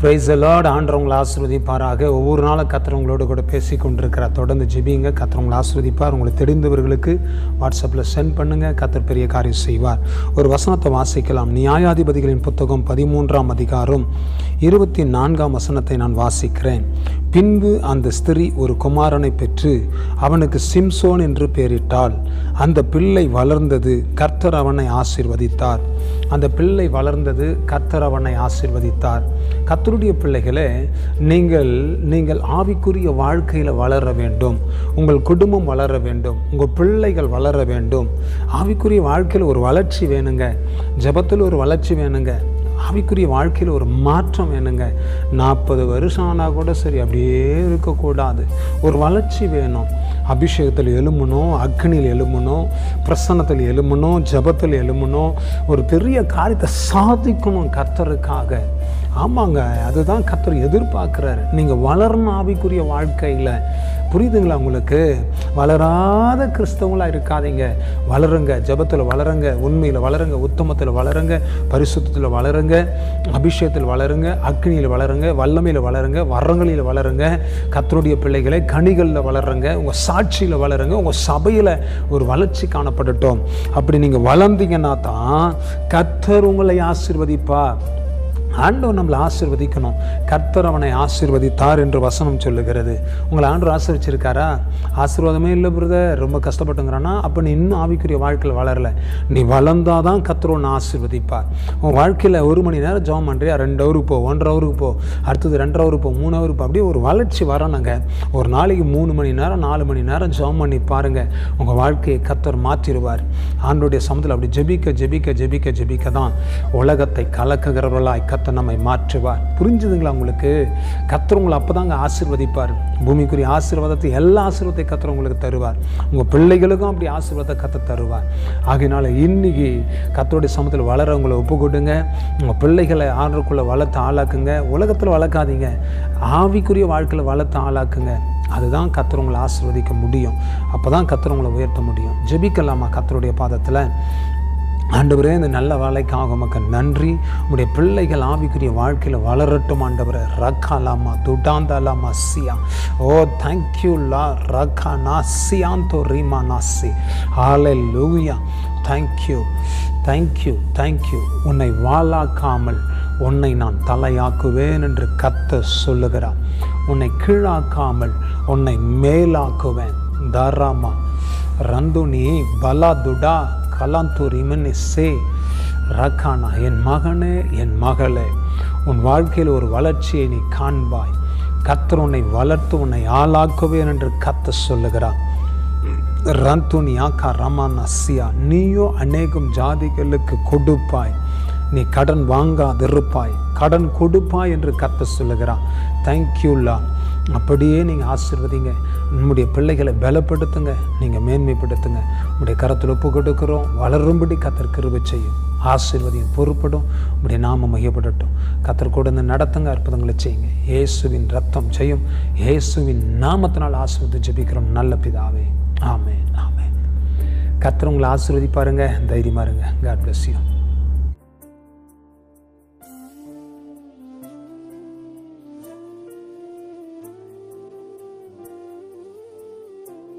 price Lord ஆண்டவங்களை ஆசிர்வதிப்பாராக ஒவ்வொரு நாளும் கத்துறவங்களோடு கூட பேசி கொண்டிருக்கிறார் தொடர்ந்து ஜெபிங்க கத்துறவங்களை ஆசிர்வதிப்பார் உங்களை தெரிந்தவர்களுக்கு வாட்ஸ்அப்பில் சென்ட் பண்ணுங்கள் கத்தர் பெரிய காரியம் செய்வார் ஒரு வசனத்தை வாசிக்கலாம் நியாயாதிபதிகளின் புத்தகம் பதிமூன்றாம் அதிகாரம் இருபத்தி நான்காம் வசனத்தை நான் வாசிக்கிறேன் பின்பு அந்த ஸ்திரீ ஒரு குமாரனை பெற்று அவனுக்கு சிம்சோன் என்று பெயரிட்டாள் அந்த பிள்ளை வளர்ந்தது கர்த்தர் அவனை ஆசீர்வதித்தார் அந்த பிள்ளை வளர்ந்தது கர்த்தர் அவனை ஆசீர்வதித்தார் கர்த்தருடைய பிள்ளைகளே நீங்கள் நீங்கள் ஆவிக்குரிய வாழ்க்கையில் வளர வேண்டும் உங்கள் குடும்பம் வளர வேண்டும் உங்கள் பிள்ளைகள் வளர வேண்டும் ஆவிக்குரிய வாழ்க்கையில் ஒரு வளர்ச்சி வேணுங்க ஜெபத்தில் ஒரு வளர்ச்சி வேணுங்க ஆவிக்குரிய வாழ்க்கையில் ஒரு மாற்றம் வேணுங்க நாற்பது வருஷம் ஆனால் கூட சரி அப்படியே இருக்கக்கூடாது ஒரு வளர்ச்சி வேணும் அபிஷேகத்தில் எழும்பணும் அக்னியில் எழும்பணும் பிரசன்னத்தில் எழும்பணும் ஜபத்தில் எழும்பணும் ஒரு பெரிய காரியத்தை சாதிக்கணும் கர்த்தருக்காக ஆமாங்க அதுதான் கர்த்தர் எதிர்பார்க்குறாரு நீங்கள் வளரணும் ஆவிக்குரிய வாழ்க்கையில் புரியுதுங்களா உங்களுக்கு வளராத கிறிஸ்தவங்களாக இருக்காதீங்க வளருங்க ஜபத்தில் வளருங்க உண்மையில் வளருங்க உத்தமத்தில் வளருங்க பரிசுத்தத்தில் வளருங்க அபிஷேகத்தில் வளருங்க அக்னியில் வளருங்க வல்லமையில் வளருங்க வரங்களில் வளருங்க கத்தருடைய பிள்ளைகளை கனிகளில் வளருங்க உங்கள் சாட்சியில் வளருங்க உங்கள் சபையில் ஒரு வளர்ச்சி காணப்படட்டும் அப்படி நீங்கள் வளர்ந்தீங்கன்னா தான் கத்தர் உங்களை ஆசிர்வதிப்பார் ஆண்டவர் நம்மளை ஆசிர்வதிக்கணும் கர்த்தர் அவனை ஆசிர்வதித்தார் என்று வசனம் சொல்லுகிறது உங்களை ஆண்டவர் ஆசிர்வச்சிருக்காரா ஆசீர்வாதமே இல்லை பிரதர் ரொம்ப கஷ்டப்பட்டுங்கிறான்னா அப்போ நீ இன்னும் ஆவிக்குரிய வாழ்க்கையில் வளரல நீ வளர்ந்தாதான் தான் கர்த்தர் உன்னை ஆசிர்வதிப்பார் உன் வாழ்க்கையில் ஒரு மணி நேரம் ஜாம் பண்ணுறியா ரெண்டு ஹவருக்கு போ ஒன்றரை ஹவருக்கு போ அடுத்தது ரெண்டரை ஹவருக்கு போ மூணு ஹவருக்கு போ அப்படியே ஒரு வளர்ச்சி வரணுங்க ஒரு நாளைக்கு மூணு மணி நேரம் நாலு மணி நேரம் ஜாம் பண்ணி பாருங்கள் உங்கள் வாழ்க்கையை கர்த்தர் மாற்றிடுவார் ஆண்டுடைய சமத்தில் அப்படி ஜெபிக்க ஜெபிக்க ஜெபிக்க ஜெபிக்க தான் உலகத்தை கலக்குகிறவர்களாய் கர்த்தர் நம்மை மாற்றுவார் புரிஞ்சுதுங்களா உங்களுக்கு கர்த்தர் உங்களை அப்போ தாங்க ஆசீர்வதிப்பார் பூமிக்குரிய ஆசீர்வாதத்தை எல்லா ஆசீர்வாதத்தை கர்த்தர் உங்களுக்கு தருவார் உங்கள் பிள்ளைகளுக்கும் அப்படி ஆசீர்வாதத்தை கத்த தருவார் ஆகையினால இன்னைக்கு கர்த்தருடைய சமத்தில் வளரவங்களை ஒப்பு கொடுங்க உங்கள் பிள்ளைகளை ஆர்டருக்குள்ளே வளர்த்து ஆளாக்குங்க உலகத்தில் வளர்க்காதீங்க ஆவிக்குரிய வாழ்க்கையில் வளர்த்து ஆளாக்குங்க அதுதான் கர்த்தர் உங்களை ஆசீர்வதிக்க முடியும் அப்போ தான் கர்த்தர் உங்களை உயர்த்த முடியும் ஜெபிக்கலாமா கர்த்தருடைய பாதத்தில் ஆண்டவரே இந்த நல்ல வேலைக்காக உமக்கு நன்றி உடைய பிள்ளைகள் ஆவிக்குரிய வாழ்க்கையில் வளரட்டும் ஆண்டவரே ரக்காலாமா துடாந்தாலாமா சியா ஓ தேங்க்யூ லா ரக்கா நாசியாந்தோ ரீமா நாசி ஆலை லூயா தேங்க்யூ தேங்க்யூ தேங்க்யூ உன்னை வாளாக்காமல் உன்னை நான் தலையாக்குவேன் என்று கத்த சொல்லுகிறார் உன்னை கீழாக்காமல் உன்னை மேலாக்குவேன் தாராமா ரந்துனி பலா துடா கலாந்தூர் இமனி சே ரக்கானா என் மகனே என் மகளே உன் வாழ்க்கையில் ஒரு வளர்ச்சியை நீ காண்பாய் கத்தர் உன்னை வளர்த்து உன்னை ஆளாக்குவேன் என்று கத்த சொல்லுகிறார் ரந்துனி ஆக்கா ரமானா சியா நீயோ அநேகம் ஜாதிகளுக்கு கொடுப்பாய் நீ கடன் வாங்காதிருப்பாய் கடன் கொடுப்பாய் என்று கத்த சொல்லுகிறான் தேங்க்யூல்லா அப்படியே நீங்கள் ஆசிர்வதிங்க நம்முடைய பிள்ளைகளை பலப்படுத்துங்க நீங்கள் மேன்மைப்படுத்துங்க உங்களுடைய கரத்தில் ஒப்பு கொடுக்குறோம் வளரும்படி கத்தர் கிருபை செய்யும் ஆசீர்வதியும் பொறுப்படும் உங்களுடைய நாமம் மையப்படட்டும் கத்தர் கூட இருந்து நடத்துங்க அற்புதங்களை செய்யுங்க இயேசுவின் ரத்தம் செய்யும் இயேசுவின் நாமத்தினால் ஆசீர்வதி ஜெபிக்கிறோம் நல்ல பிதாவே ஆமே ஆமே கத்தர் உங்களை ஆசீர்வதிப்பாருங்க தைரியமா இருங்க காட் பிளஸ் யூ